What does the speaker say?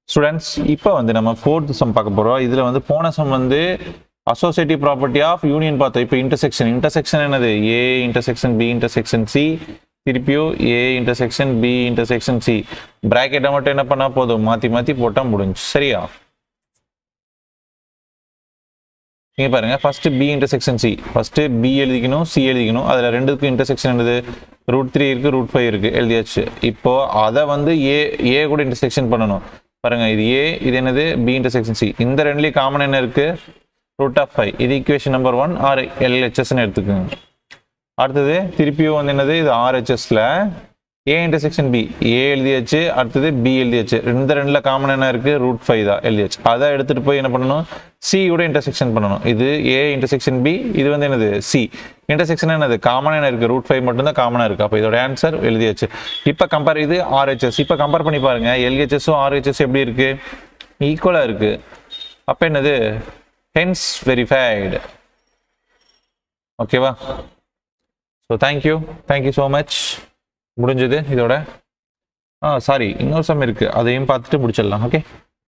students இப்போ வந்து நம்ம ஃபோர்த் சம் பார்க்க போகிறோம் இதில் வந்து போன சம் வந்து அசோசியேட்டிவ் ப்ராப்பர்ட்டி ஆஃப் யூனியன் பார்த்தோம் இப்போ இன்டர்செக்ஷன் இன்டர்செக்ஷன் என்னது A intersection B intersection C திருப்பியும் A intersection B intersection C ப்ராக்கெட்டை மட்டும் என்ன பண்ணால் போதும் மாற்றி மாற்றி போட்டால் முடிஞ்சு சரியா இங்கே பாருங்க first B intersection C first B எழுதிக்கணும் சி எழுதிக்கணும் அதில் ரெண்டுக்கும் இன்டர்செக்ஷன் என்னது ரூட் த்ரீ இருக்கு ரூட் ஃபைவ் இருக்கு எழுதியாச்சு இப்போ அதை வந்து ஏ ஏ கூட இன்டர்செக்ஷன் பண்ணணும் பாருங்க இது ஏ இது என்னது பி இன்டர்செக்ஷன் சி இந்த ரெண்டுலேயும் காமன் என்ன இருக்கு ரூட் ஆஃப் ஃபைவ் இது ஈக்குவேஷன் நம்பர் ஒன் ஆர் எல்ஹெச்எஸ்ன்னு எடுத்துக்கோங்க அடுத்தது திருப்பியும் வந்து என்னது இது ஆர்ஹெச்எஸ்ல ஏ இன்டர்செக்ஷன் பி ஏ எழுதியாச்சு அடுத்தது பி எழுதியாச்சு இந்த ரெண்டுல காமன் என்ன இருக்கு ரூட் ஃபைவ் தான் எழுதியாச்சு அதை எடுத்துட்டு போய் என்ன பண்ணணும் சி கூட இன்டர்செக்ஷன் பண்ணணும் இது ஏ இன்டர்செக்ஷன் பி இது வந்து என்னது சி இன்டர்செக்ஷன் என்னது காமன் என்ன இருக்கு ரூட் ஃபைவ் மட்டும் தான் காமனா இருக்கு அப்போ இதோட ஆன்சர் எழுதியாச்சு இப்போ கம்பேர் இது ஆர்ஹெச்எஸ் இப்போ கம்பேர் பண்ணி பாருங்க எல்ஹெச்எஸும் ஆர்ஹெச்எஸ் எப்படி இருக்கு ஈக்குவலா இருக்கு அப்போ என்னது ஹென்ஸ் வெரிஃபைடு ஓகேவா so thank you thank you so much முடிஞ்சது இதோட ஆ சாரி இன்னொரு சம் இருக்குது அதையும் பார்த்துட்டு முடிச்சிடலாம் ஓகே